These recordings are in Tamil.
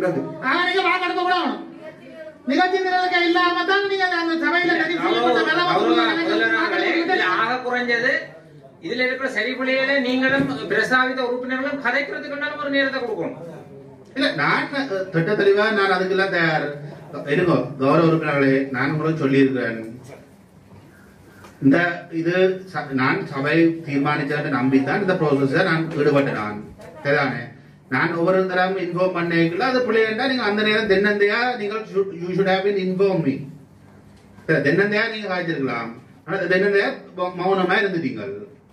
நன்றி ஆனா நீங்க வாக்கெடுப்பு கூட வேணும். நிகழ்ச்சி நிரலுக்கு இல்லாம தான் நீங்க அந்த சபையில தெரிவு செய்யப்பட்ட நல்ல முதல்வர்களே, இதுல வாக்குறுதிகளை ஆக குறைஞ்சது இதுல இருக்கிற சரி பிள்ளைகளை நீங்களும் பிரசாவித உறுப்பினர்களும் கதைக்கிறதுக்குன்னாலும் ஒரு நேரத்தை கொடுக்கணும் இல்ல நான் அஹ், திட்ட தெளிவா நான் அதுக்கெல்லாம் தயார் இருங்கோ கௌரவ உறுப்பினர்களே நான் உங்களுக்கு சொல்லியிருக்கிறேன் இந்த இது ச- நான் சபை தீர்மானிச்சதை நம்பித்தான் இந்த ப்ரோசஸ நான் ஈடுபட்டேன் நான் சரிதானே நான் ஒவ்வொரு தரம் இன்ஃபார்ம் பண்ணீங்களா அது பிள்ளைண்டா நீங்க அந்த நேரம் தென்னந்தையா நீங்கள் you should have been inform me தென்னந்தையா நீங்க காய்ச்சிருக்கலாம் ஆனா தென்னந்தையா மௌ- மௌனமா இருந்துட்டீங்க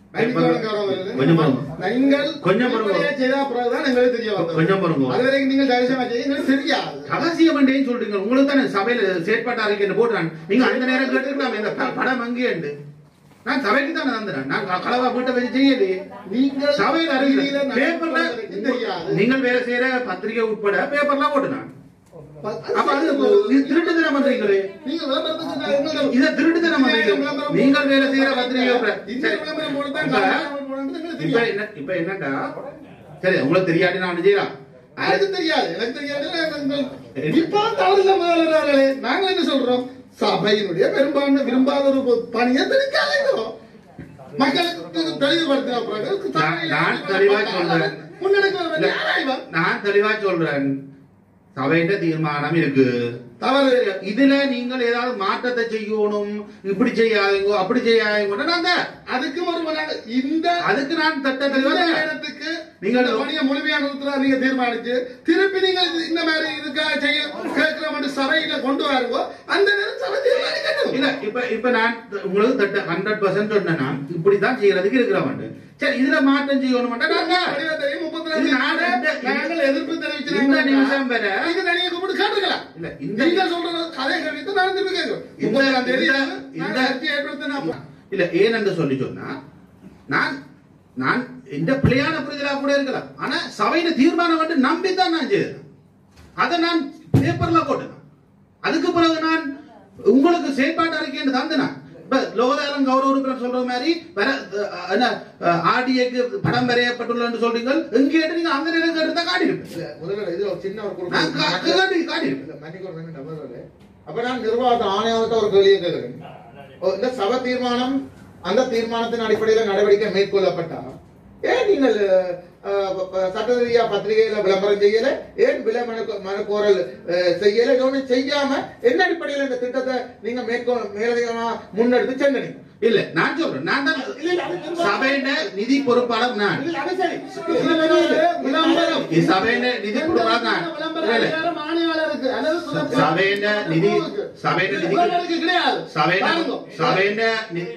கொஞ்சம் பாருங்க நீங்கள் கொஞ்சம் பொறுங்க. இப்படியே செய்த பிறகுதான் எங்களுக்கு தெரிய வந்தது. கொஞ்சம் பொறுங்க. அது வரைக்கும் நீங்கள் தரிசனம் செய்ய எங்களுக்கு தெரியாது ரகசியம் பண்ணேன்னு சொல்றீங்க உங்களுக்கு தானே சபையில செயற்பாட்டு அறிக்கை போட்டுறான் நீங்க அந்த நேரம் கேட்டுக்கலாம் இந்த ப- படம் அங்கே உண்டு நான் சபைக்கு தானே தந்துறேன் நான் க- களவா வீட்டை வச்சு செய்யலையே நீங்கள் சபையில் வீதியில அறிக்கை நடந்து பேப்பர்ல போறதுக்கு தெரியாது நீங்கள் வேலை செய்யற பத்திரிகை உட்பட பேப்பர்லாம் போட்டு நான் அப்ப அது இது திருட்டு தினம் பண்றீங்களே நீங்க விளம்பரத்துக்கு நான் எங்களுக்கு- இத திருட்டு தினம் பண்றீங்க விளம்பரம் நீங்கள் வேலை செய்யற பத்திரிகை உட்பட. இந்த சரி. விளம்பரம் போட்டு தான் இப்ப- விளம்பரம் போடுறது எங்களுக்கு இப்ப தெரியாது. என்ன இப்ப என்னடா சரி உங்களுக்கு தெரியாட்டி நான் ஒண்ணு செய்யலாம் எனக்கு தெரியாது எனக்கு தெரியாது எனக்கு- இப்போ தவறு முதல்வர்களே நாங்க என்ன சொல்றோம் சபையினுடைய பெரும்பான்மை விரும்பாத ஒரு பணியை தெரிவிக்காதீங்கிறோம் மக்களுக்கு தெளிவுபடுத்தின பிறகு நான் நான் தெளிவா சொல்றேன். முன்னெடுக்க வேண்டிய ஆராய்வா நான் தெளிவா சொல்றேன் சபையிட்ட தீர்மானம் இருக்கு தவறு இதுல நீங்கள் ஏதாவது மாற்றத்தை செய்யணும் இப்படி செய்யாதீங்க அப்படி செய்யாதீங்க நாங்க அதுக்கு ஒரு மன- இந்த அதுக்கு நான் தட்ட இந்த தெளிவா நேரத்துக்கு நீங்கள் இந்த பணியை முழுமையாக நிறுத்துறா நீங்க தீர்மானிச்சு திருப்பி நீங்க இது- இந்த மாதிரி இதுக்காக செய்ய கேட்கிறோம் சபையில கொண்டு வருவோம் அந்த நேரம் சபை தீர்மானிக்கட்டும் இல்ல இப்ப இப்ப நான் உங்களுக்கு தட்ட ஹண்ட்ரட் பர்சன்ட் சொன்னேன் நான் இப்படித்தான் செய்யறதுக்கு இருக்கிறவன் சரி இதுல மாற்றம் செய்யணும் நாங்க வடிவத்தையும் முப்பத்தி இது ரெண்டு நாடு இந்த- நாங்கள் எதிர்ப்பு தெரிவிச்சு இந்த நிமிஷம் வரை நீங்க தனியாக கூப்பிட்டு கேட்டுக்கலாம் இல்ல இந்த நீங்க சொல்றது கதை கழித்து நான் திருப்பி கேட்கிறோம் இந்த- முப்பதாம் தேதி இந்த- நான் இந்த- கட்சி ஏற்படுத்தினா இல்ல ஏன் என்று சொல்லி சொன்னா நான் நான் இந்த பிள்ளையான புரிதலா கூட இருக்கலாம் ஆனா சபையில தீர்மானம் வந்து நம்பித்தான் நான் செய்தேன் அதை நான் பேப்பர்ல போட்டேன் அதுக்கு பிறகு நான் உங்களுக்கு செயற்பாட்டு அறிக்கை தந்தேன் இப்ப லோகதாரம் கௌரவ உறுப்பினர் சொல்ற மாதிரி வர அஹ், என்ன ஆடிஏக்கு படம் வரையப்பட்டுள்ளன்னு சொல்றீங்க எங்க நீங்க அந்த நேரம் கேட்டு காட்டி இருப்பேன் இல்ல, முதல்ல இதுல ஒரு சின்ன ஒரு நான் கா- குறுக்கு- காட்டி காட்டி இருப்பேன் இல்ல, மன்னிக்கணும், என்ன நபர்களே. அப்ப நான் நிர்வாக ஆணையத்தை ஒரு கேள்வியை கேட்கிறேன் ஓ, இந்த சபை தீர்மானம் அந்த தீர்மானத்தின் அடிப்படையில் நடவடிக்கை மேற்கொள்ளப்பட்டா ஏன் நீங்கள் அஹ், ப- ப- சட்ட ரீதியா பத்திரிகையில விளம்பரம் செய்யல ஏன் விலை மனு மனுக்கோரல் அஹ், செய்யல இதொன்னு செய்யாம என்ன அடிப்படையில் இந்த திட்டத்தை நீங்க மேற்கொள் மேலதிகமா முன்னெடுத்து சென்றீங்க இல்ல நான் சொல்றேன் நான் தான் இல்ல, இல்ல, அது நிர்வாகம். சபையின நிதி பொறுப்பாளர் நான் இல்ல, அது சரி. இது விளம்பரம் ഈ സഭയുടെ നിധി കൊടുക്കാൻ സഭയുടെ നിധി സഭയുടെ നിധി கிடையாது സഭയുടെ സഭയുടെ നി-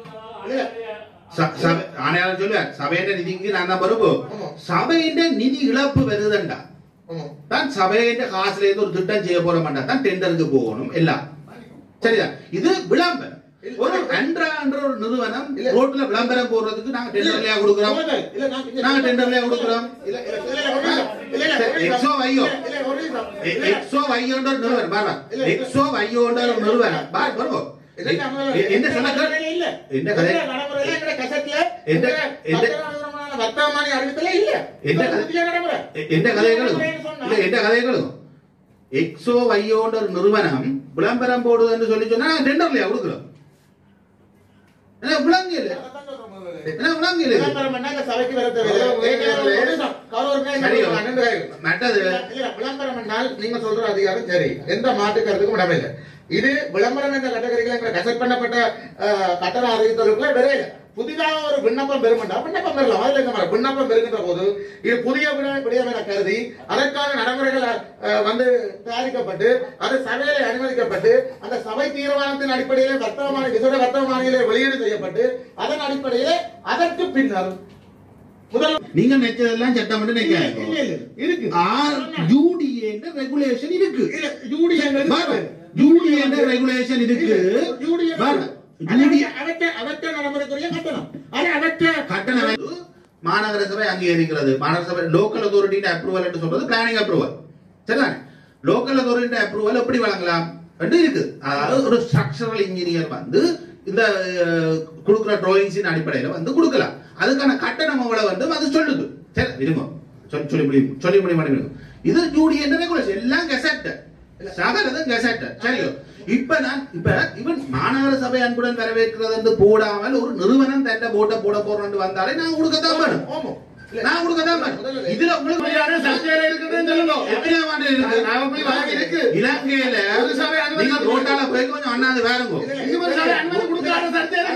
സ- സഭ- ആണയാളും ചൊല്ലുക സഭയുടെ നിധിക്ക് ഞാൻ പറയുമ്പോ സഭയുടെ നിധി ഇളപ്പ് വരുതണ്ട താൻ സഭയുടെ കാസിലേന്ന് ഒരു തിട്ടം ചെയ്യ പോற മാட்டான் தான் டெண்டருக்கு போகணும் எல்லாம் சரியா இது விளம்பரம் ஒரு அன்றா என்ற ஒரு நிறுவனம் ரோட்ல விளம்பரம் போடுறதுக்கு நாங்க டெண்டர்லயா கொடுக்குறோம் இல்ல, நான் இல்ல, நாங்க டெண்டர்லயா கொடுக்குறோம் இல்ல, இல்ல, இல்ல, இல்ல, ஒரு நிமிஷம். இல்ல, இல்ல, ஒரு நிமிஷம். எக்ஸோ வையோ. இல்ல, இல்ல, ஒரு நிமிஷம். എ- എക്സോ വൈയോണ്ട ഒരു നിർവ്വഹണം ബാബാ എക്സോ വൈയോണ്ട ഒരു നിർവ്വഹണം ബാ പറവോ இதற்கு அவங்க- എന്റെ இதற்கு சொன்ன நடைமுறையில இல்ல. എന്റെ കഥ இதற்கு நடைமுறையில எங்கட கசட்ல எந்த- எந்த எந்த- வர்த்தமானி அறிவித்தல இல்ல எந்த இது கதை- புதிய நடைமுறை എ- എന്റെ കഥകളും நடைமுறைன்னு சொன்னா- ഇല്ല എന്റെ കഥകളും എക്സോ വൈയോണ്ട ഒരു നിർവ്വനം വിളംബരം போடுது என்று சொல்லி சொன்னா டெண்டர்லயா கொடுக்குறோம் என்ன விளங்கியல அதைத்தான் சொல்றேன் முதல்ல. என்ன விளங்கியல விளம்பரம் பண்ணா இந்த சபைக்கு வர தேவையில்லை. ஏற்கனவே ஒரு நிமிஷம். கௌரவ உறுப்பினர் சரியோ சொல்றாங்க, ரெண்டு காய்கள். மற்றது இல்ல, இல்ல, விளம்பரம் என்றால் நீங்க சொல்ற அதிகாரம் சரி எந்த மாற்று கருத்துக்கும் இடமில்லை இது விளம்பரம் என்ற கட்டகரிகள் கசட் பண்ணப்பட்ட அஹ், கட்டண அறிவித்தலுக்குள்ள விரையில புதிதாக ஒரு விண்ணப்பம் பெறுமெண்டா விண்ணப்பம் பெறலாம் அதுல இந்த மாதிரி விண்ணப்பம் பெறுகின்ற போது இது புதிய விட- விடயம் என கருதி அதற்கான நடைமுறைகள் அஹ், வந்து தயாரிக்கப்பட்டு அது சபையில அனுமதிக்கப்பட்டு அந்த சபை தீர்மானத்தின் அடிப்படையிலே வர்த்தகமான விசேட வர்த்தகமானியிலே வெளியீடு செய்யப்பட்டு அதன் அடிப்படையிலே அதற்கு பின்னர் முதல் நீங்க நினைச்சதெல்லாம் சட்டம் மட்டும் இல்ல, நினைக்காது இல்ல, இருக்கு யூடிஏ ரெகுலேஷன் இருக்கு இல்ல, யூடிஎங்கிறது பாரு, யூடிஏ ரெகுலேஷன் இருக்கு யூடிஎன் பாரு, யூடிஏ அவற்றை அவற்றை நடைமுறைக்குரிய கட்டணம் ஆனா அவற்றை கட்டணம் வந்து மாநகர சபை அங்கீகரிக்கிறது மாநகர சபை லோக்கல் அத்தாரிட்டி அப்ரூவல் என்று சொல்றது பிளானிங் அப்ரூவல் சரிதானே லோக்கல் அத்தாரிட்டி அப்ரூவல் எப்படி வழங்கலாம் என்று இருக்கு அதாவது ஒரு ஸ்ட்ரக்சரல் இன்ஜினியர் வந்து இந்த அஹ், கொடுக்கிற டிராயிங்ஸின் அடிப்படையில வந்து கொடுக்கலாம் அதுக்கான கட்டணம் எவ்வளவு வந்து அது சொல்லுது சரி இருங்க சொல்லி சொல்லி முடியும் சொல்லி முடியும் முடியும் இது யூடிஎன் ரெகுலேஷன் எல்லாம் கெசட் சகலதும் கெசட் சரியோ இப்ப நான் இப்ப இவன் மாநகர சபை அன்புடன் வரவேற்கிறது என்று போடாமல் ஒரு நிறுவனம் தன்னை போட்ட போட போறோம்னு வந்தாலே நான் கொடுக்கத்தான் வேணும் ஆமா. இல்ல, நான் கொடுக்கத்தான் வேணும் இதுல உங்களுக்கு இப்படியான சர்ச்சையில இருக்குதுன்னு சொல்லுங்க. எத்தனை ஆண்டு இருக்கு? நாம போய் வாங்கி இருக்கு. இலங்கையில ஒரு சபை அனுமதி நீங்க ரோட்டால போய் கொஞ்சம் அண்ணாந்து வேறுங்க இங்க ஒரு சபை அனுமதி கொடுக்காத சர்ச்சையில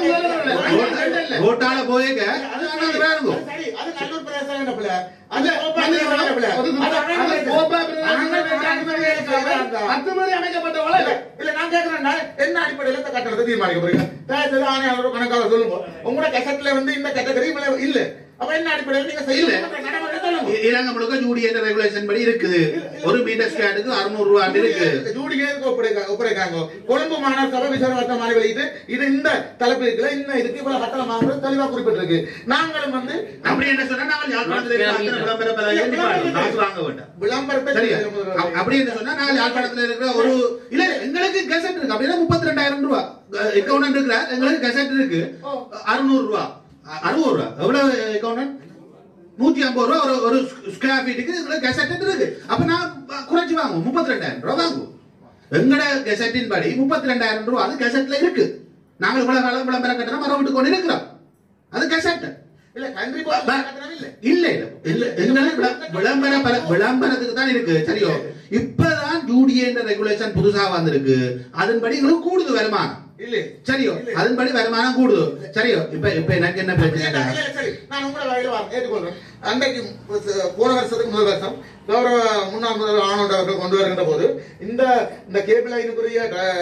முதல்ல ரோட்டால போய்க்க அது அண்ணாந்து வேறுங்க அது சரி, அது நல்லூர் பிரதேசம் என்ன பிள்ளை? அது அது கோப்பா பிரதேசம் என்ன பிள்ளை? அது அது அது அண்ணன் கோப்பா அண்ணன் பிரதேச அனுமதிகளுக்காக அத்துமீறி அமைக்கப்பட்ட வழக்கு. இல்ல நான் கேக்குறேன் என்ன அடிப்படையில இந்த கட்டணத்தை தீர்மானிக்க போறீங்க தயவுசெய்து ஆணையாளர் கணக்காளர் சொல்லுங்க உங்களோட கசட்ல வந்து இந்த கேட்டகரி இல்ல அப்ப என்ன அடிப்படையில நீங்க இல்ல. செய்யல நடைமுறை சொல்லுங்க இ- இலங்கை முழுக்க யூடிஎன் ரெகுலேஷன் படி இருக்குது ஒரு மீட்டர் ஸ்கேனுக்கு அறுநூறு ரூபாய் இருக்கு ஜூடிகேருக்கு ஒப்படைக்காங்க ஒப்படைக்காங்க கொழும்பு மாநகர சபை விசாரணை மாதிரி வெளியிட்டு இது இந்த தலைப்பு இருக்குல்ல இந்த இதுக்கு இவ்வளவு கட்டணம் வாங்குறது தெளிவா குறிப்பிட்டிருக்கு நாங்களும் வந்து அப்படி என்ன சொன்னா நாங்கள் யாழ்ப்பாணத்தில் இருக்கிற அத்தனை விளம்பர பலகையும் நிப்பாட்டுவோம். காசு வாங்க வேண்டாம் விளம்பரத்தை சரியா அப்- அப்படி என்ன சொன்னா நாங்கள் யாழ்ப்பாணத்துல இருக்கிற ஒரு இல்ல எங்களுக்கு கெசட் இருக்கு அப்படின்னா முப்பத்தி ரெண்டாயிரம் ரூபாய் அக்கௌண்ட் இருக்கிற எங்களுக்கு கெசட் இருக்கு அறுநூறு ரூபாய் அ- அறுபது ரூபாய் எவ்வளவு அக்கௌண்ட் நூத்தி ஐம்பது ரூபா ஒரு ஒரு ஸ்கொயர் ஃபீட்டுக்கு இதுல கெசட் இருக்கு அப்ப நான் வ- குறைச்சு வாங்குவோம் முப்பத்தி ரெண்டாயிரம் ரூபாய் வாங்குவோம் எங்கட கெசட்டின் படி முப்பத்தி ரெண்டாயிரம் ரூபாய் அது கெசட்ல இருக்கு நாங்கள் இவ்வளவு காலம் விளம்பரம் கட்டணம் மரம் விட்டு கொண்டு இருக்கிறோம் அது கெசட் இல்ல கண்ட்ரி ப- கட்டணம் இல்ல இல்ல இல்ல இல்ல எங்களுக்கு விள- விளம்பர பல- விளம்பரத்துக்கு தான் இருக்கு சரியோ இப்பதான் யூடிஎன் ரெகுலேஷன் புதுசா வந்திருக்கு அதன்படி எங்களுக்கு கூடுது வருமானம் இல்ல சரியோ அதன்படி வருமானம் கூடுது சரியோ இப்ப இப்ப எனக்கு என்ன பிரச்சனை இல்ல, இல்ல, சரி நான் உங்களை வகையில் வா- ஏற்றுக்கொள்றேன் அன்றைக்கு ப- போன வருஷத்துக்கு முதல் வருஷம் கௌரவ முன்னாள் முதல்வர் ஆனந்த் அவர்கள் கொண்டு வருகின்ற போது இந்த இந்த கேபிள் லைனுக்குரிய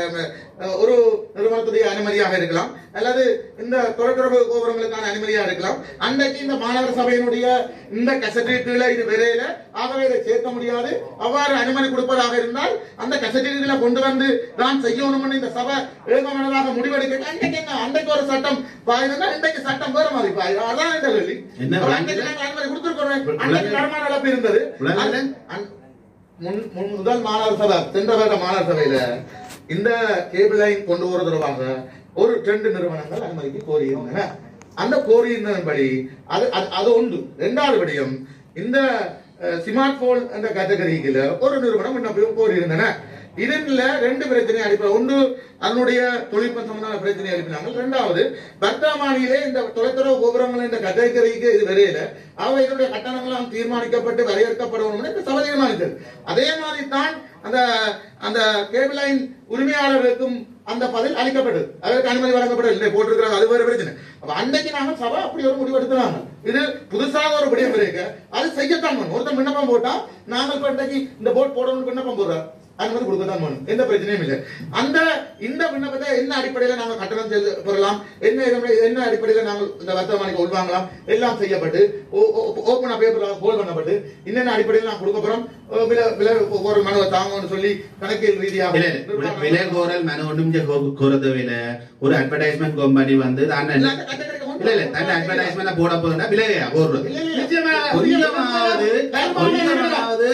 அஹ், ஒரு நிறுவனத்துடைய அனுமதியாக இருக்கலாம் அல்லது இந்த தொலைத்தொடர்பு கோபுரங்களுக்கான அனுமதியாக இருக்கலாம் அன்றைக்கு இந்த மாநகர சபையினுடைய இந்த கசட்டீட்டுல இது விரையில ஆகவே இதை சேர்க்க முடியாது அவ்வாறு அனுமதி கொடுப்பதாக இருந்தால் அந்த கசட்டீடுகளை கொண்டு வந்து தான் செய்யணும்னு இந்த சபை ஏகமனதாக முடிவெடுக்க அன்றைக்கு என்ன அன்றைக்கு ஒரு சட்டம் பாயுதுன்னா இன்றைக்கு சட்டம் வேற மாதிரி பாயுது அதான் இந்த கேள்வி என்ன அப்ப அன்றைக்கு நாங்க அனுமதி கொடுத்திருக்கிறோம் அன்றைக்கு வருமான இழப்பு இருந்தது விளங்கல? அந்த- அன்- முன் முன் முதல் மாநகர சபை சென்ற வருட மாநகர சபையில இந்த கேபிள் லைன் கொண்டு வர தொடர்பாக ஒரு ரெண்டு நிறுவனங்கள் அனுமதிக்கு கோரியிருந்தன அந்த கோரியிருந்ததன்படி அது அது- அது உண்டு இரண்டாவது விடயம் இந்த ஸ்மார்ட் போன் என்ற கேட்டகரிக்குல ஒரு நிறுவனம் விண்ணப்பம் கோரியிருந்தன இதுல ரெண்டு பிரச்சனை அடிப்படை ஒன்று அதனுடைய தொழில்நுட்பம் சம்பந்தமான பிரச்சனை எழுப்பினாங்க இரண்டாவது வர்த்தமானியிலே இந்த தொலைத்தொடர்பு கோபுரங்கள் என்ற கட்டளைக்கு இது வரையில அவை இதனுடைய கட்டணங்களும் தீர்மானிக்கப்பட்டு வரையறுக்கப்படணும் இந்த சபை தீர்மானித்தது அதே மாதிரி தான் அந்த அந்த கேபிள் லைன் உரிமையாளர்களுக்கும் அந்த பதில் அளிக்கப்பட்டது அதற்கு அனுமதி வழங்கப்படவில்லை போட்டிருக்கிறாங்க அது வேறு பிரச்சனை அப்ப அன்னைக்கு நாங்க சபை அப்படி ஒரு முடிவு எடுத்துனாங்க இது புதுசாக ஒரு விடயம் இருக்கு அது செய்யத்தான் வேணும் ஒருத்தன் விண்ணப்பம் போட்டா நாங்கள் இப்ப இன்றைக்கு இந்த போர்ட் போடணும்னு விண்ணப்பம் போடுறோம் அனுமதி கொடுக்கத்தான் வேணும் எந்த பிரச்சனையும் இல்லை அந்த இந்த விண்ணப்பத்தை என்ன அடிப்படையில நாங்கள் கட்டணம் செய்து பெறலாம் என்ன இதனுடைய- என்ன அடிப்படையில நாங்கள் இந்த வர்த்தமானிக்கு உள்வாங்கலாம் எல்லாம் செய்யப்பட்டு ஓப்பனா பேப்பர் ஹோல் பண்ணப்பட்டு என்னென்ன அடிப்படையில் நான் கொடுக்க போறோம் ஓ, விலை விலை ஒரு மனுவை தாங்கன்னு சொல்லி கணக்கியல் ரீதியாக இல்ல இல்ல விலை கோரல் மன ஒன்றும் கோரது விலை ஒரு அட்வர்டைஸ்மெண்ட் கம்பெனி வந்து தான் இல்ல, அந்த கட்டணத்துக்கு முன் இல்ல இல்ல தன் அட்வர்டைஸ்மெண்ட் போட போதுன்னா விலையா போடுறது இல்ல, இல்ல. நிச்சயமா கொஞ்சமாவது கொஞ்சமாவது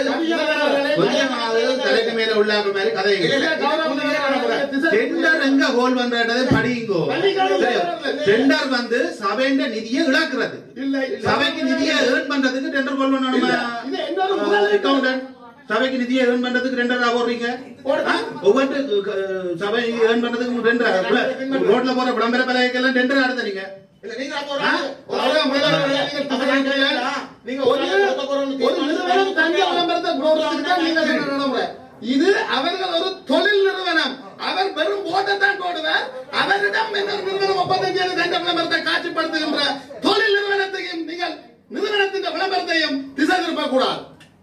கொஞ்சமாவது தலைக்கு மேல உள்ளாங்க மாதிரி கதை இல்ல, இல்ல, கௌரவம் திசை- டெண்டர் எங்க ஹோல் பண்றதை படியுங்கோ டெண்டர் வந்து சபைன்ற நிதியை இழக்கிறது இல்லை சபைக்கு நிதியை ஏர்ன் பண்றதுக்கு டெண்டர் ஹோல் பண்ணணுமா இது இன்னொரு முதல் அக்கௌண்டன்ட் சபைக்கு நிதியை ஏர்ன் பண்றதுக்கு டெண்டரா போடுறீங்க ஆ? ஒவ்வொரு அஹ், சபை ஏர்ன் பண்றதுக்கு டெண்டர் ரோட்ல போற விளம்பர பலகைக்கெல்லாம் டெண்டர் நடத்துறீங்க இல்ல, நீங்க அப்போ ஒரு ஆ? ஒரு ஆளா முதல்ல நீங்க தமிழ்நாட்டுல நீங்க ஒரு ஆளா கொடுக்க போறோம்னு ஒரு நிறுவனம் தங்க தீர்மானிச்சு- விளம்பரத்தை கொடுக்கறதுக்கு தான் நீங்க சொல்ற நடைமுறை. இது அவர்கள் ஒரு தொழில் நிறுவனம் அவர் வெறும் ஓட்டை தான் போடுவார் அவரிடம் இன்னொரு நிறுவனம் ஒப்பந்தம் செய்து தங்க விளம்பரத்தை காட்சிப்படுத்துகின்ற தொழில் நிறுவனத்தையும் நீங்கள் நிறுவனத்தின் விளம்பரத்தையும் திசை திருப்ப கூடாது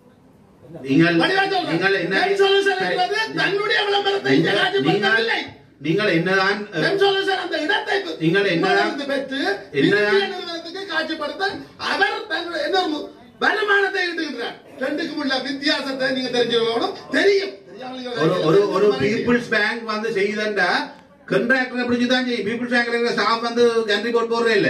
நீங்கள் வடிவா சொல்றேன். நீங்கள் என்ன Dem Solution என்பது தன்னுடைய விளம்பரத்தை இங்கே நீங்கள் காட்சிப்படுத்தவில்லை நீங்கள் என்னதான் அஹ், Dem Solution அந்த இடத்தை பெ- நீங்கள் என்னதான் இருந்து பெற்று என்னதான் விரும்பிய நிறுவனத்துக்கு காட்சிப்படுத்த அவர் தன்னுடைய இன்னொரு மு- வருமானத்தை ஈட்டுகின்றார் ரெண்டுக்கும் உள்ள வித்தியாசத்தை நீங்க தெரிஞ்சுக்கணும் தெரியும் தெரியாமல் ஒரு ஒரு ஒரு நீங்க- பீப்புள்ஸ் பேங்க் வந்து செய்யுதுண்டா கண்ட்ராக்டரை பிடிச்சு தான் செய்யும் பீப்புள்ஸ் பேங்க்ல இருக்கிற ஸ்டாஃப் வந்து கண்ட்ரி போர்ட் போடுறே இல்ல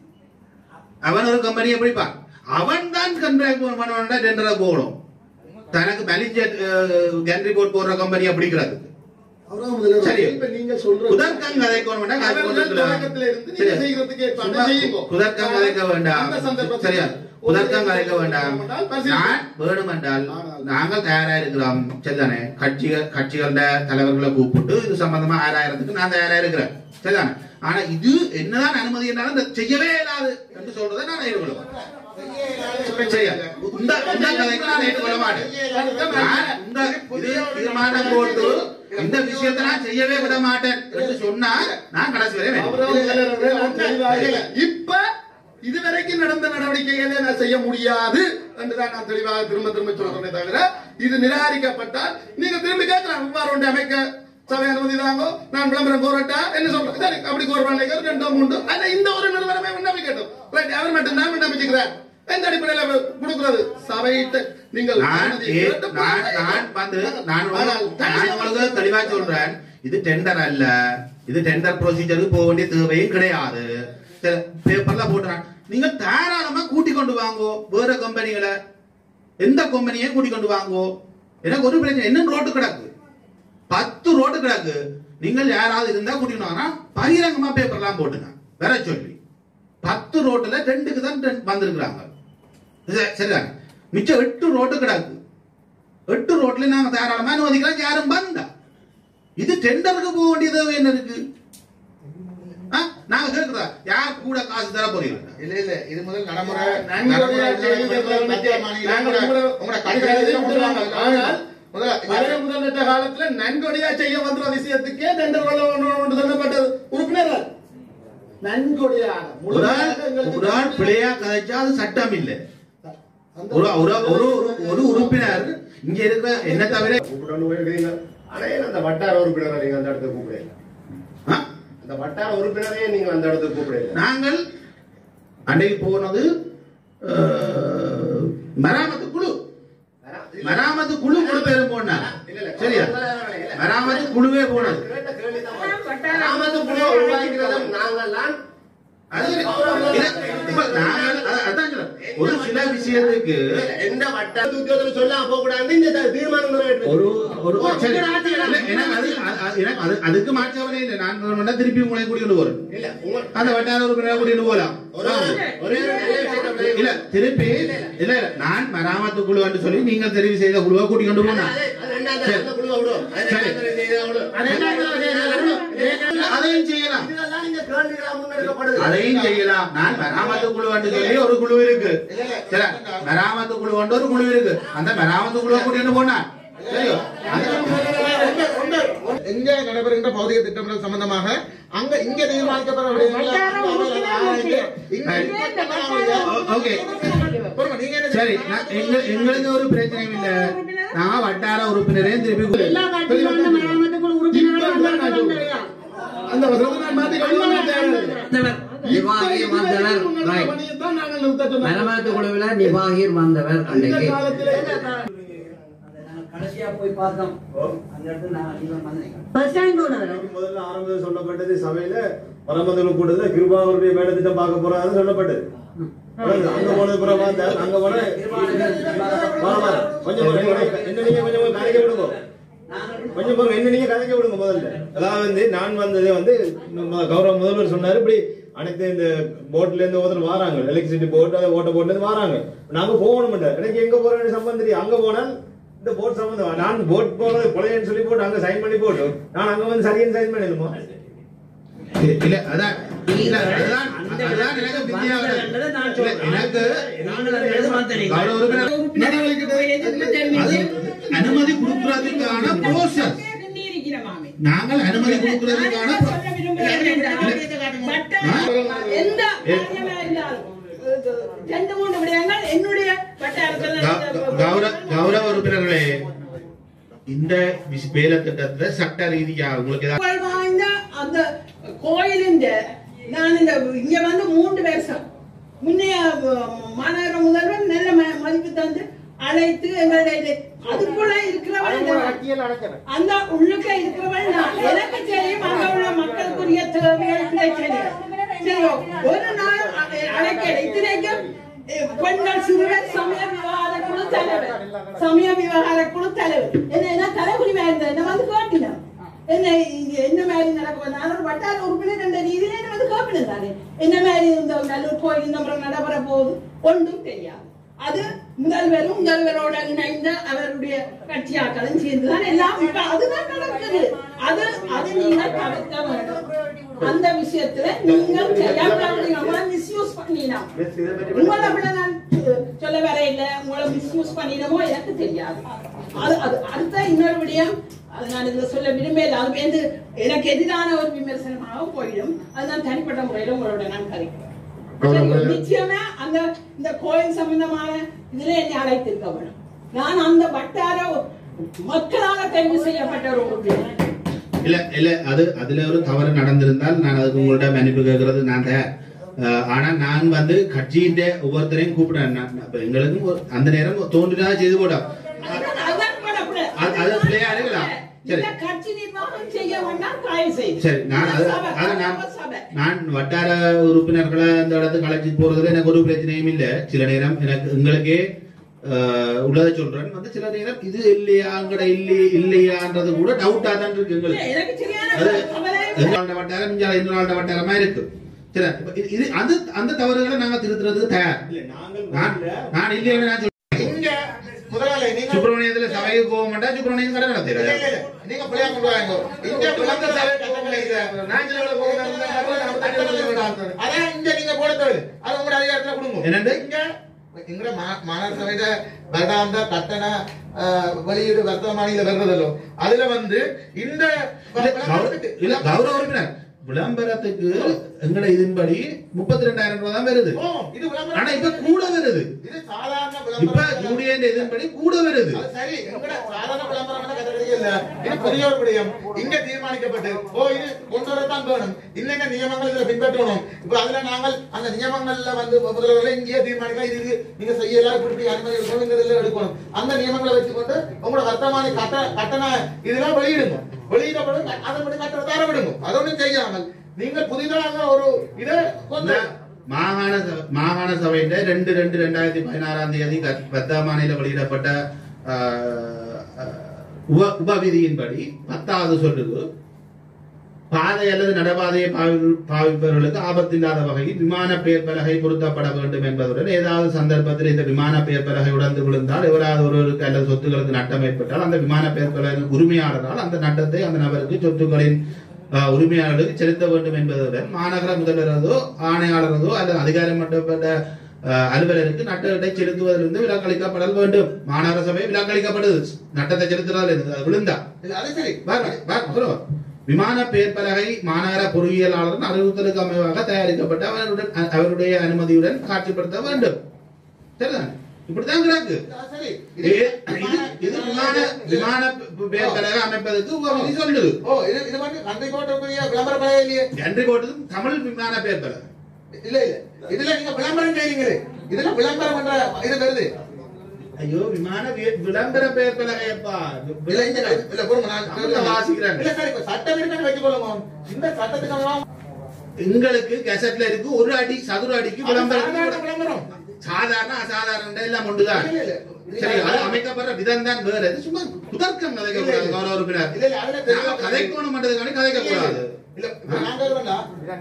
அவன் ஒரு கம்பெனியை பிடிப்பான் அவன் தான் கண்ட்ராக்ட் பண்ணுவான்டா டெண்டரை போகணும் தனக்கு மேனேஜர் கண்ட்ரி போர்ட் போடுற கம்பெனியை பிடிக்கிறதுக்கு கௌரவ முதல்வர் சரி. இப்ப நீங்க சொல்ற குதர்க்கம் கதைக்கணும் வேண்டாம், கதைக்க அவர்கள் ஒன்றும் இல்லை. தொடக்கத்துல இருந்து நீங்க சரியா? செய்யறதுக்கு ஏற்பாடு சும்மா செய்யுங்க. குதர்க்கம் கதைக்க வேண்டாம் அந்த சந்தர்ப்பத்தில் சரியா குதர்க்கம் கதைக்க வேண்டாம் வேண்டாம், பரிசீலிப்போம். நான் வேணுமென்றால் ஆனால் நாங்கள் தயாரா இருக்கிறோம் சரிதானே கட்சிகள் கட்சிகள தலைவர்களை கூப்பிட்டு இது சம்பந்தமா ஆராயறதுக்கு நான் தயாரா இருக்கிறேன் சரிதானே ஆனா இது என்னதான் அனுமதி என்றாலும் இந்த செய்யவே இயலாது என்று சொல்றதை நான் ஏற்றுக்கொள்ளுவேன் சரியா இந்த இந்த கதைக்கு நான் ஏற்றுக்கொள்ள மாட்டேன் நான் இந்த இது தீர்மானம் போட்டு இந்த விஷயத்தை நான் செய்யவே விட மாட்டேன் என்று சொன்னா நான் கடைசி வரை கௌரவ வேணும். முதல்வரே, நான் தெளிவாக இல்லை. இப்ப இதுவரைக்கும் நடந்த நடவடிக்கைகளை நான் செய்ய முடியாது என்றுதான் நான் தெளிவாக திரும்ப திரும்ப சொல்றேனே தவிர இது நிராகரிக்கப்பட்டால் நீங்க திரும்பி கேட்கலாம் இவ்வாறு ஒன்று அமைக்க சபை அனுமதி தாங்கோ நான் விளம்பரம் கோரட்டா என்ன சொல்றேன் சரி அப்படி கோருவாங்க ரெண்டோ மூன்று அல்ல இந்த ஒரு நிறுவனமே விண்ணப்பிக்கட்டும் ரைட் அவர் மட்டும் தான் விண்ணப்பிச்சுக்கிறார் எந்த அடிப்படையில் அவர் கொடுக்கிறது சபையிட்ட நீங்கள் நான் அனுமதி ஏ- கேட்டு நான் நான் வந்து நான் ஆனால் உங்களுக்கு- நான் உங்களுக்கு தெளிவா சொல்றேன் இது டெண்டர் அல்ல இது டெண்டர் ப்ரொசீஜருக்கு போக வேண்டிய தேவையும் கிடையாது பேப்பர்ல போட்டுறான் நீங்க தாராளமா கூட்டி கொண்டு வாங்கோ வேற கம்பெனிகளை எந்த கம்பெனியும் கூட்டி கொண்டு வாங்கோ எனக்கு ஒரு பிரச்சனை என்ன ரோட்டு கிடக்கு பத்து ரோட்டு கிடக்கு நீங்கள் யாராவது இருந்தா கூட்டிட்டு வாங்க பகிரங்கமா பேப்பர்லாம் போட்டுங்க வர சொல்லி பத்து ரோட்டுல ரெண்டுக்கு தான் ரெண்டு வந்திருக்கிறாங்க இது சரிதாங்க மிச்சம் எட்டு ரோட்டு கிடக்கு எட்டு ரோட்ல நாங்க தாராளமா அனுமதிக்கலாம் யாரும் வந்தா இது டெண்டருக்கு போக வேண்டியது என்ன இருக்கு ஆ? நாங்க கேட்கிறோம் யார் கூட காசு தர போறீங்க இல்ல இல்ல இது முதல் நடைமுறை நன்கொடையா செய்யுங்க, மத்திய மாநில நாங்கள் உங்களோட- உங்களோட கட்சியில ஆனால் முதல்ல பழைய முதல்வற்ற காலத்துல நன்கொடையா செய்ய வந்த விஷயத்துக்கே டெண்டர் வள ஒன்று சொல்லப்பட்டது உறுப்பினர்கள் நன்கொடையாக ஒரு ஆள் முழுமையாக எங்களுக்கு ஒரு ஆள் பிழையா கதைச்சா அது சட்டம் இல்ல அந்த- ஒரு ஒரு ஒரு ஒரு உறுப்பினர் இங்க இருக்கிற என்ன தவிர கூப்பிட்டு போயிருக்கீங்க ஆனா ஏன் அந்த வட்டார உறுப்பினரை நீங்க அந்த இடத்துக்கு கூப்பிடல ஆ? அந்த வட்டார உறுப்பினரையே நீங்க அந்த இடத்துக்கு கூப்பிடல நாங்கள் அன்றைக்கு போனது அஹ், மராமத்து குழு மராமத்து குழு முழு பேரும் போனார் சரியா மராமத்து குழுவே போனது கிராமத்து குழு உருவாக்கிறதும் நாங்கள்லாம் அது இல்ல, இப்ப நாங்கள் அத- அதான் சொல்றேன். ஒரு சில விஷயத்துக்கு எந்த வட்டார உத்தியோகத்தில் சொல்லாம போக கூடாது இந்த தீர்மானம் நிறைவேற்று ஒரு ஒரு சரி. இல்ல, எனக்கு அது அ- அ- எனக்கு அது அதுக்கு மாற்றவனே இல்லை நான் வேணும்னா திருப்பி உங்களை கூட்டிட்டு போறேன் இல்ல உங்க அந்த வட்டார உறுப்பினரை கூட்டிட்டு போகலாம் ஒரு ஒரே ஒரு நல்ல விஷயத்தை இல்ல திருப்பி இல்ல இல்ல நான் மராமத்து குழு என்று சொல்லி நீங்க தெரிவு செய்த குழுவை கூட்டி கொண்டு போனா அது அது ரெண்டாவது அந்த குழுவை விடும் அது சரி. ரெண்டாவது செய்தா விடும். அதையும் செய்யலாம் இதெல்லாம் நீங்க கேள்விகளா முன்னெடுக்கப்படுது அதையும் செய்யலாம் நான் மராமத்து குழு என்று சொல்லி ஒரு குழு இருக்கு சரி மராமத்து குழு கொண்டு ஒரு குழு இருக்கு அந்த மராமத்து குழுவை கூட்டிட்டு போனா சரியோ எங்க நடைபெறுகின்ற பௌதிக திட்டமிடல் சம்பந்தமாக அங்க இங்க தீர்மானிக்கப்பட விடயங்களை அங்க அவர்கள் ஆராய்ந்து, இங்க ஓ- ஓகே பொறுமை, நீங்க என்ன சரி நான் எங்க- எங்களுக்கு ஒரு பிரச்சனையும் இல்ல நான் வட்டார உறுப்பினரையும் திருப்பி கூட்டி- எல்லா கட்சியும் வந்து மராமத்துக்குழு உறுப்பினர்கள் அந்த இடத்துல இல்லையா? அந்த வசதி நான் மாத்தி கொண்டு வந்தேன் தேவையில்லை. வந்தவர் நிர்வாகி வந்தவர் right. பணியைத்தான் நாங்கள் நிறுத்த சொன்னோம். மரமரத்து குழுவில நிர்வாகியர் வந்தவர் இந்த அன்றைக்கு காலத்திலே கடைசியா போய் பார்த்தோம் அந்த இடத்துல நான் இவன் வந்தேன் பஸ் ஸ்டாண்ட் கூட முதல்ல ஆரம்பத்தில் சொல்லப்பட்டது சபையில பரமந்தல கூட்டத்துல கிருபாவருடைய வேலை திட்டம் பார்க்க போறாரு சொல்லப்பட்டது அங்க போனது பிறகு பார்த்தா அங்க போன வர வர கொஞ்சம் பொறு, என்ன நீங்க கொஞ்சம் பொறு, கதைக்க விடுங்க கொஞ்சம் பொறு, என்ன நீங்க கதைக்க விடுங்க முதல்ல அதாவது வந்து நான் வந்ததே வந்து நம்ம கௌரவ முதல்வர் சொன்னாரு இப்படி அனைத்து இந்த போட்ல இருந்து ஒருத்தர் வராங்க எலக்ட்ரிசிட்டி போட் அதை ஓட்ட போட்ல இருந்து வராங்க நாங்க போகணும் எனக்கு எங்க போறேன்னு சம்பந்தம் தெரியும் அங்க போனால் இந்த போட் சம்பந்தம் நான் போட் போறது கொலைன்னு சொல்லி போட்டு அங்க சைன் பண்ணி போட்டு நான் அங்க வந்து சரியான சைன் பண்ணிடுமோ இல்ல அதான் இல்ல அதான் அதான் எனக்கு வித்தியாசம் இல்ல, எனக்கு கௌரவ உறுப்பினர் அது அனுமதி கொடுக்கறதுக்கான ப்ரோசஸ் நாங்கள் அனுமதி கொடுக்கறதுக்கான எந்த காரியமா இருந்தாலும் ரெண்டு மூணு விடயங்கள் என்னுடைய வட்டாரத்தில் கௌ- கௌரவ கௌரவ உறுப்பினர்களே இந்த விஷ- வேலை திட்டத்துல சட்ட ரீதியா உங்களுக்கு ஏதாவது புகழ் வாய்ந்த அந்த கோயிலின் நான் இந்த இங்க வந்து மூன்று வருஷம் முன்னைய அஹ், மாநகர முதல்வர் நல்ல ம- மதிப்பு தந்து அழைத்து எங்களுடைய அதுக்குள்ள இருக்கிறவள் இந்த- அந்த உள்ளுக்க இருக்கிறவள் நான் எனக்கு தெரியும் அங்க உள்ள மக்களுக்குரிய தேவைகள் கிடைச்சது சரி ஒரு நாள் அ- அழைக்கல இத்தனைக்கும் அஹ், பெண்கள் சிறுவர் சமய விவகார குழு தலைவர் சமய விவகார குழு தலைவர் என்ன என்ன தலைகுனிமா இருந்தது என்ன வந்து கேட்டினோம் என்ன இங்க என்ன மாதிரி நடக்கும் நான் ஒரு வட்டார உறுப்பினர் என்ற ரீதியில என்ன வந்து கேட்கணும் தானே என்ன மாதிரி இந்த நல்லூர் கோயில் இந்த முறை நடைபெற போகுது ஒன்றும் தெரியாது அது முதல்வரும் முதல்வரோட இணைந்த அவருடைய கட்சியாக்களும் சேர்ந்துதான் எல்லாம் இப்ப அதுதான் நடக்குது அது அது நீங்கள் தவிர்க்க வேண்டும் அந்த விஷயத்துல நீங்கள் செய்யாம மிஸ்யூஸ் பண்ணினோம் உங்களை விட நான் அஹ், சொல்ல வர இல்ல உங்களை மிஸ்யூஸ் பண்ணினமோ எனக்கு தெரியாது அது அது அடுத்த இன்னொரு விடயம் அது நான் இதுல சொல்ல விரும்பல அது வந்து எனக்கு எதிரான ஒரு விமர்சனமாக போயிடும் அது நான் தனிப்பட்ட முறையில உங்களோட நான் கதைக்கிறேன் சரி, நிச்சயமா அந்த இந்த கோயில் சம்பந்தமான இதுல என்னை அழைத்திருக்க வேணும் நான் அந்த வட்டார மக்களால் தெரிவு செய்யப்பட்ட ஒரு உறுப்பினர் இல்ல இல்ல அது அதுல ஒரு தவறு நடந்திருந்தால் நான் அதுக்கு உங்கள்ட்ட மன்னிப்பு கேட்கறது நான் தயார் அஹ், ஆனா நான் வந்து கட்சியின் ஒவ்வொருத்தரையும் கூப்பிடுறேன் நான் அப்ப எங்களுக்கும் ஒரு- அந்த நேரம் தோன்றினா செய்து போட்டோம் அதுதான் அதுதான் பண்ணக்கூடாது. அது- அது பிள்ளையா இருக்கலாம். சரி. இந்த கட்சி நிர்வாகம் செய்ய வேண்டாம் தயவு செய்து சரி நான் அது சபை, அதை நான் சபை. நான் வட்டார உறுப்பினர்களை அந்த இடத்துக்கு அழைச்சிட்டு போறதுல எனக்கு ஒரு பிரச்சனையும் இல்ல சில நேரம் எனக்கு எங்களுக்கே அஹ், உள்ளதை சொல்றேன் வந்து சில நேரம் இது இல்லையா அங்கட இல்லையே இல்லையான்றது கூட டவுட்டா தான் இருக்கு இல்ல, எங்களுக்கு எனக்கு சரியான அது கவலை எங்களோட வட்டாரம் இங்க இன்னொரு வட்டாரமா இருக்கு சரி இப்ப இது- இது அந்த அந்த தவறுகளை நாங்க திருத்துறதுக்கு தயார் இல்ல நாங்கள் நான் முதல்ல நான் இல்லைன்னு நான் சொல்றேன் இங்க முதலாளி நீங்க சுப்பிரமணியத்துல சபைக்கு போக மாட்டா சுப்பிரமணியம் கடை இல்ல, நடத்துறேன் இல்ல, இல்ல. நீங்க பிள்ளையா கொண்டு வாங்க இங்க விளக்க சபை கட்டணம் இல்லை. நான் சொல்ல போகிறேன். அதான் இங்க நீங்க போட தேவை அது உங்களோட அதிகாரத்துல கொடுங்க என்னண்டு? இங்க எங்கட மா- மாநகர சபையில வருடாந்த கட்டண அஹ், வெளியீடு வர்த்தமானியில வர்றதല്ലോ அதுல வந்து இந்த இல்ல, கௌரவ- இல்ல, கௌரவ உறுப்பினர் விளம்பரத்துக்கு எங்கட இதன்படி முப்பத்தி ரெண்டாயிரம் ரூபாய் தான் வருது ஓ, இது விளம்பரம். ஆனா இப்ப கூட வருது இது சாதாரண இப்ப விளம்பரம் கூடிய இதன்படி கூட வருது அது சரி எங்கட சாதாரண விளம்பரம் கதை இல்ல இது புதிய ஒரு விடயம் இங்க தீர்மானிக்கப்பட்டு ஓ இது கொண்டு வரத்தான் வேணும் இன்னென்ன நியமங்கள் இதுல பின்பற்றணும் இப்ப அதுல நாங்கள் அந்த நியமங்கள்ல வந்து முதல்வர்கள் இங்கேயே தீர்மானிக்கலாம் இது இது நீங்க செய்யலாம் இப்படி இப்படி அனுமதி இருக்கணும் இந்த இதுல எடுக்கணும் அந்த நியமங்களை வச்சுக்கொண்டு உங்களோட வர்த்தமானி கட்ட கட்டண இதெல்லாம் வெளியிடுங்க வெளியிடப்படும் அதன்படி கட்டணத்தை தர விடுங்க அது ஒண்ணும் செய்யாமல் நீங்கள் புதிதாக ஒரு இதை கொண்டு இந்த மாகாண சபை- மாகாண சபையில ரெண்டு ரெண்டு ரெண்டாயிரத்தி பதினாறாம் தேதி கத்- பத்தாமானில வெளியிடப்பட்ட ஆஹ், ஆஹ், உப உபவிதியின்படி பத்தாவது சொல்லுது பாதை அல்லது நடைபாதையை பாவி- பாவிப்பவர்களுக்கு ஆபத்தில்லாத வகையில் விமான பெயர் பலகை பொருத்தப்பட வேண்டும் என்பதுடன் ஏதாவது சந்தர்ப்பத்தில் இந்த விமான பெயர் பலகை உடந்து விழுந்தால் எவராவது ஒருவருக்கு அல்லது சொத்துக்களுக்கு நட்டம் ஏற்பட்டால் அந்த விமான பெயர் பலகை உரிமையாளரால் அந்த நட்டத்தை அந்த நபருக்கு சொத்துக்களின் ஆஹ், உரிமையாளர்களுக்கு செலுத்த வேண்டும் என்பதுடன் மாநகர முதல்வரதோ ஆணையாளரதோ அல்லது அதிகாரமட்டப்பட்ட ஆஹ், அலுவலருக்கு நட்டத்தை செலுத்துவதிலிருந்து விலக்களிக்கப்படல் வேண்டும் மாநகர சபை விலக்களிக்கப்படுது நட்டத்தை செலுத்துறதுல இருந்து அது விழுந்தா இல்ல, அது சரி பாருங்க, பாருங்க, அப்புறம் விமான பெயர் பலகை மாநகர பொறியியலாளரின் அறிவுறுத்தலுக்கு அமைவாக தயாரிக்கப்பட்ட அவருடன் அ- அவருடைய அனுமதியுடன் காட்சிப்படுத்த வேண்டும் சரிதான் இப்படித்தான் கிடக்கு அது சரி இது இது- இது விமான விமான பெ- பெயர் பலகை அமைப்பதற்கு உபவிதி சொல்லுது ஓ இது இது வந்து கந்தை கோட்டக்கூடிய விளம்பர பலகை இல்லையே என்று போட்டது தமிழ் விமான பெயர் பலகை இல்ல இல்ல இதுல நீங்க விளம்பரம் செய்றீங்களே இதுல விளம்பரம் என்ற இது வருது ஐயோ விமான வி- விளம்பர பெயர் பலகையப்பா இல்ல இந்த இல்ல பொறுங்க நான் தமிழ்ல வாசிக்கிறேன். இல்ல சார் இப்ப சட்டம் இருக்குன்னு வச்சுக்கொள்ளுங்க இந்த சட்டத்துக்கு அவன் எங்களுக்கு கெசட்ல இருக்கு ஒரு அடி சதுர அடிக்கு சாதாரண விளம்பரம் விளம்பரம் சாதாரண அசாதாரண எல்லாம் ஒன்றுதான் இல்ல, இல்ல. சரி அது அமைக்கப்படுற விதம் தான் வேற இது சும்மா குதர்க்கம் கதைக்கக்கூடாது கௌரவ உறுப்பினர் இல்ல இல்ல அதுல நாம கதைக்கணும் மட்டும் கதைக்கக்கூடாது இல்ல இப்ப நாங்க இருக்கோம்ல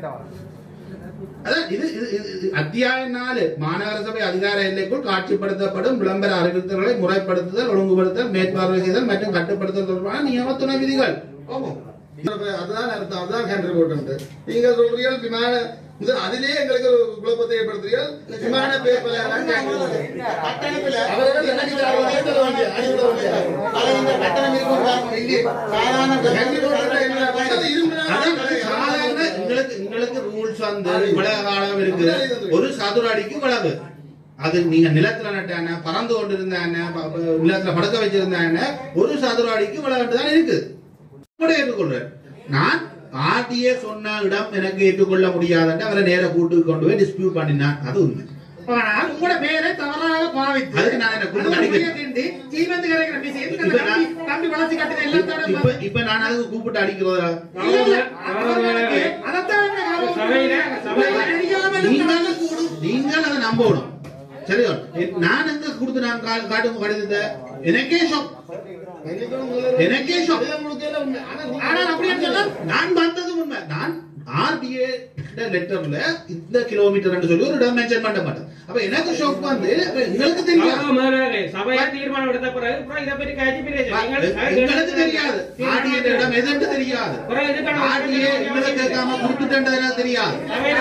அதான் இது இது இது- இது அத்தியாயம் நாலு மாநகர சபை அதிகார எல்லைக்குள் காட்சிப்படுத்தப்படும் விளம்பர அறிவித்தல்களை முறைப்படுத்துதல் ஒழுங்குபடுத்தல் மேற்பார்வை செய்தல் மற்றும் கட்டுப்படுத்தல் தொடர்பான நியம துணை விதிகள் ஆமா அதுதான் அர்த்தம் அதுதான் கண்ட்ரி போட்டு நீங்க சொல்றீர்கள் விமான முதல் அதிலே எங்களுக்கு ஒரு குழப்பத்தை ஏற்படுத்துறீர்கள் விமான பேர் பலகெல்லாம் கேட்கறது. கட்டணத்துல அவர்கள் என்ன அடிவிட வேண்டிய அடிவிட வேண்டிய அதை இந்த கட்டணம் இருக்கும் காரணம் இல்லையே சாதாரண கண்ட்ரி போட்டு என்ன பண்றது? இரும்பு நாள் அதான் கடை. சாதாரண எங்களுக்கு எங்களுக்கு ரூல்ஸ் வந்து இவ்வளவு காலம் இருக்கு ஒரு சதுர அடிக்கு இவ்வளவு அது நீங்க நிலத்துல நட்டான பறந்து கொண்டு இருந்தான நிலத்துல படுக்க வச்சிருந்தான ஒரு சதுர அடிக்கு இவ்வளவு தான் இருக்கு கூட ஏற்றுக்கொள்றேன் நான் ஆர்டிஏ சொன்ன இடம் எனக்கு ஏற்றுக்கொள்ள முடியாதுன்னு அவரை நேர கூட்டு கொண்டு போய் டிஸ்பியூட் பண்ணினான் அது உண்மை ஆனால் உங்களோட பேரை தவறாக பாவித்து அதுக்கு நான் என்ன கூட்டு அது அடிக்கிறேன். உண்மையை திண்டி, சீமெந்து கரைக்கிற விஷயத்துக்கு இப்ப அந்த நான்- தம்பி- தம்பி வளர்ச்சி கட்டின இப்ப எல்லாத்தோட இப்ப நான் அதுக்கு கூப்பிட்டு அடிக்கிறதா இல்ல, இல்ல, அவர்களுக்கு அதைத்தான் என்ன ஞாபகம் சபையில- சபையில- தெரியாமல் நீங்கள் நீங்கள் அதை நம்பணும் சரியா நான் எங்க கொடுத்து நான் கா- காட்டும் கடிதத்தை எனக்கே ஷாக் எனக்கே shock. கடிதம் கொடுக்கல உண்மை. ஆனா நீங்க- ஆனால் அப்படியே சொன்னா நான் பார்த்தது உண்மை நான் ஆர்டிஏ லெட்டர்ல இந்த கிலோமீட்டர் சொல்லி ஒரு இடம் மென்ஷன் பண்ண மாட்டேன் அப்ப எனக்கு ஷாக் வந்து அப்ப எங்களுக்கு தெரியாது கௌரவ முதல்வரே, சபையா தீர்மானம் எடுத்த பிறகு அப்புறம் இதை பற்றி காய்ச்சி பிரிச்சு. நீங்கள் எங்களுக்கு தெரியாது ஆர்டிஏ இடம் எதுன்னு தெரியாது அப்புறம் இதுக்கான ஆர்டிஏ எங்களுக்கு கேட்காம கொடுத்துட்டேன்றது தெரியாது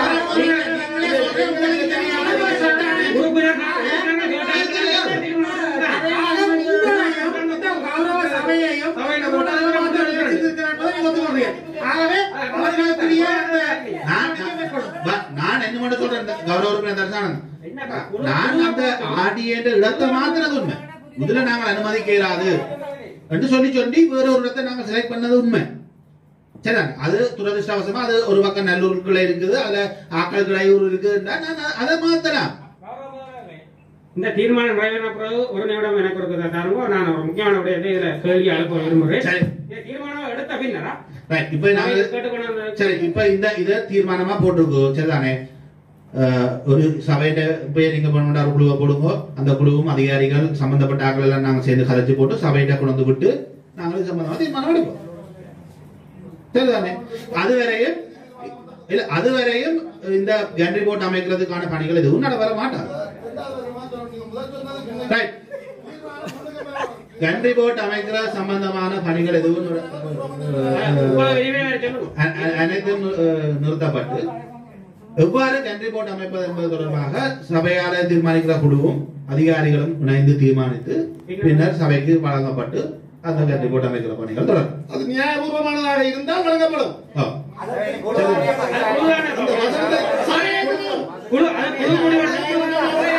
உறுப்பினர் கௌரவ சபையையும் ஆகவே அவர்களுக்குரிய அந்த நான் ப- நான் என்ன மட்டும் சொல்றேன் இந்த கௌரவ உறுப்பினர் தர்சானந்த் நான் அந்த ஆர்டிஏ இடத்தை மாத்தினது உண்மை இதுல நாங்கள் அனுமதிக்க இயலாது என்று சொல்லி சொல்லி வேற ஒரு இடத்தை நாங்கள் செலக்ட் பண்ணது உண்மை சரிதான் அது துரதிருஷ்டவசமா அது ஒரு பக்கம் நல்லூருக்குள்ள இருக்குது அதுல ஆக்கள் கிளையூர் இருக்குன்னா நான் அதை மாத்தலாம் இந்த தீர்மானம் நிறைவேறின பிறகு ஒரு நிமிடம் எனக்கு ஒரு தருவோம் நான் ஒரு முக்கியமான விடயத்தை இதுல கேள்வி அனுப்ப விரும்புகிறேன் சரி இந்த தீர்மானம் எடுத்த பின்னரா ரைட் இப்போ நாங்கள் கேட்டுக்கொண்டு சரி இப்ப இந்த இத தீர்மானமா போட்டிருக்கோம் சரிதானே அஹ், ஒரு சபையிட்ட போய் நீங்க பண்ண ஒரு குழுவை போடுங்க அந்த குழுவும் அதிகாரிகள் சம்பந்தப்பட்ட ஆட்கள் எல்லாம் நாங்க சேர்ந்து கதைச்சு போட்டு சபையிட்ட கொண்டு வந்து விட்டு நாங்களும் சம்பந்தமா தீர்மானம் எடுப்போம் சரிதானே அதுவரையும் இல்ல அதுவரையும் இந்த கேண்டரி போர்ட் அமைக்கிறதுக்கான பணிகள் எதுவும் நடைபெற மாட்டாது ரைட் கண்ட்ரி போர்ட் அமைக்கிற சம்பந்தமான பணிகள் எதுவும் நட- உங்களை விரிவாக சொல்லுங்க அ- அ- அனைத்தும் அஹ், நிறுத்தப்பட்டு எவ்வாறு கண்ட்ரி போர்ட் அமைப்பது என்பது தொடர்பாக சபையால தீர்மானிக்கிற குழுவும் அதிகாரிகளும் இணைந்து தீர்மானித்து பின்னர் சபைக்கு வழங்கப்பட்டு அந்த கண்ட்ரி போர்ட் அமைக்கிற பணிகள் தொடரும் அது நியாயபூர்வமானதாக இருந்தால் வழங்கப்படும் ஆ. அது குழுவான அந்த வசந்த சபையை குழு அது குழு முடிவெடுத்து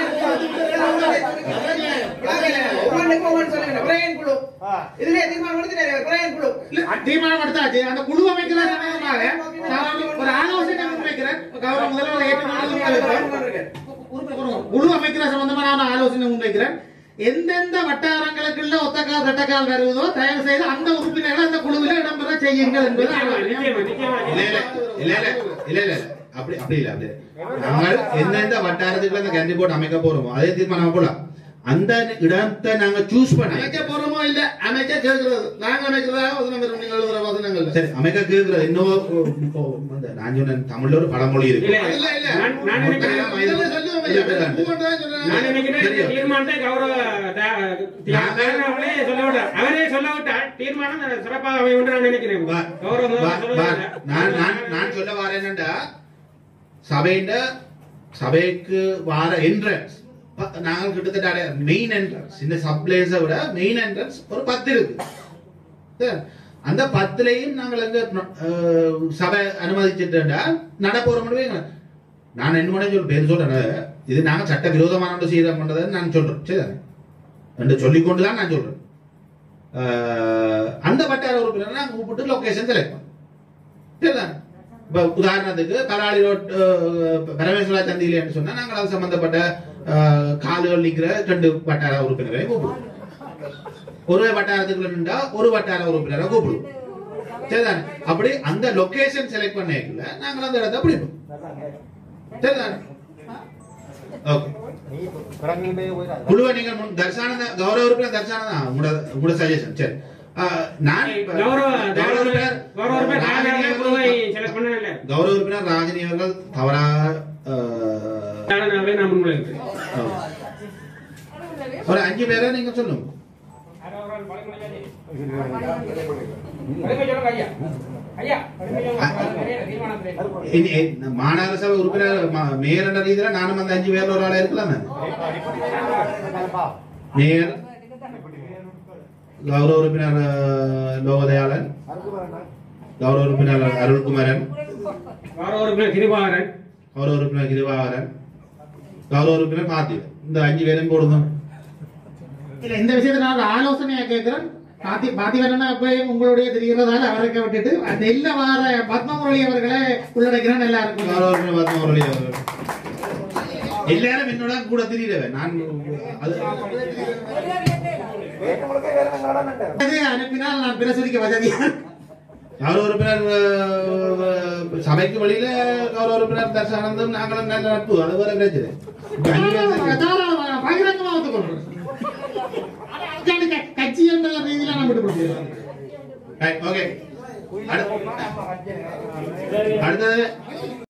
தீர்மானம் எடுத்தாச்சு அந்த குழு அமைக்கிற சம்பந்தமாக நான் ஒரு ஆலோசனை முன்வைக்கிறேன் கௌரவ முதல்வர் ஏற்று குழு அமைக்கிற சம்பந்தமா நான் ஆலோசனை முன்வைக்கிறேன் எந்தெந்த வட்டாரங்களுக்குள்ள ஒத்தக்கால் தட்டக்கால் வருவதோ தயவு செய்து அந்த உறுப்பினர்கள் அந்த குழுவில் இடம்பெற செய்யுங்கள் என்பது நிச்சயமா நிச்சயமா இல்ல இல்ல இல்ல இல்ல இல்ல இல்ல இல்ல அப்படி அப்படி இல்ல அப்படி இல்ல. நாங்கள் எந்தெந்த வட்டாரத்துக்குள்ள அந்த கண்ட்ரி போர்ட் அமைக்க போறோமோ அதே தீர்மானம் போலாம் அந்த இடத்தை நாங்க சூஸ் பண்ணி அமைக்க போறோமோ இல்ல அமைக்க கேட்கிறது நாங்க அமைக்கிறதா வசனம் வரும் நீங்க எழுதுற வசனங்கள்ல சரி அமைக்க கேக்குறது இன்னும் ஓ, அந்த நான் சொன்னேன் தமிழ்ல ஒரு பழமொழி இருக்கு இல்ல இல்ல இல்ல நான் நான் நினைக்கிறேன் இதெல்லாம் சொல்லுவோம் ஐயா. மூமெண்ட் தான் சொல்றாங்க. நான் நினைக்கிறேன் இந்த தீர்மானத்தை கௌரவ த- தியாகராஜன் அவர்களே சொல்ல விட்டார் அவரே சொல்ல விட்டார் தீர்மானம் சிறப்பாக அமையும் என்று நான் நினைக்கிறேன் பா- கௌரவ பா- முதல்வர் சொல்ல பா- விட்டார். நான் நான் நான் சொல்ல வரேன் என்னண்டா சபையில சபைக்கு வார என்ட்ரன்ஸ் நாங்கள் கிட்டத்தட்ட மெயின் என்ட்ரன்ஸ் இந்த சப்ளேஸை விட மெயின் என்ட்ரன்ஸ் ஒரு பத்து இருக்கு சரி. அந்த பத்துலையும் நாங்கள் எங்க அஹ், சபை அனுமதிச்சுட்டா நடப்போற முடியும் நான் என்ன பண்ண சொல்ல பேர் சொல்றேன் இது நாங்க சட்ட விரோதமான செய்த பண்றதை நான் சொல்றேன் சரிதானே என்று சொல்லிக்கொண்டு தான் நான் சொல்றேன் அஹ், அந்த வட்டார உறுப்பினர் நாங்கள் கூப்பிட்டு லொகேஷன் செலக்ட் பண்ணோம் சரிதானே இப்ப உதாரணத்துக்கு கலாளி ரோட் அஹ், பரமேஸ்வரா சந்தியில சொன்னா நாங்கள் அது சம்பந்தப்பட்ட அஹ், காலுகள் நிக்கிற ரெண்டு வட்டார உறுப்பினரை கூப்பிடுவோம் ஒரு வட்டாரத்துக்குள்ள நின்றா ஒரு வட்டார உறுப்பினரை கூப்பிடுவோம் சரிதானே அப்படி அந்த லொகேஷன் செலக்ட் பண்ணல நாங்கள் அந்த இடத்தை பிடிப்போம் சரிதானே ஓகே குழுவை நீங்கள் முன் தர்சானந்த கௌரவ உறுப்பினர் தர்சானந்தா உங்களோட உங்களோட சஜஷன் சரி அஹ், நான் இப்ப- கௌரவ கௌரவ உறுப்பினர் கௌரவ உறுப்பினர் ராஜினி நாகராஜன் குழுவை அவர்கள் செலக்ட் பண்ணல கௌரவ உறுப்பினர் ராஜினி அவர்கள் தவறாக அஹ், நாகராஜனாவே நான் முன்மொழிகிறேன் ஆமா. ஒரு அஞ்சு பேரை நீங்க சொல்லுங்க இனி, இ- மாநகர சபை உறுப்பினர் ம- மேயர் என்ற ரீதியில நானும் அந்த அஞ்சு பேர்ல ஒரு ஆளா இருக்கலாமே மேயர் கௌரவ உறுப்பினர் அஹ், லோகதயாளன் கௌரவ உறுப்பினர் அருள்குமரன் கௌரவ உறுப்பினர் கிருபாகரன் கௌரவ உறுப்பினர் கிருவாகரன் கௌரவ உறுப்பினர் பார்த்திபன் இந்த அஞ்சு பேரையும் போடுங்க இல்ல இந்த விஷயத்துல நான் ஒரு ஆலோசனையா கேட்கிறேன் பாத்தி பாத்திவரனா போய் உங்களுடைய தெரிகிறதால அவருக்கு விட்டுட்டு நெல்ல வார பத்மமுரளி அவர்களை உள்ளடக்கிறேன் நல்லா இருக்கும் கௌரவ உறுப்பினர் பத்ம முரளி அவர்கள் எல்லாரும் என்னோட கூட தெரியலவன் நான் அது அது அனுப்பினால் நான் பிரசுரிக்க வசதியா கௌரவ உறுப்பினர் அஹ், சபைக்கு வெளியில கௌரவ உறுப்பினர் தர்சானந்தும் நாங்களும் நல்ல நட்பு அது வேற பிரச்சனை இப்ப அஞ்சு பேர் தான். தாராளமா, பகிரங்கமா ஒத்துக்கொள்றேன் அதுக்காண்டி க- கட்சி கட்சி என்ற ரீதியில நான் விட்டு கொடுக்கிறேன் ஓகே அடுத்தது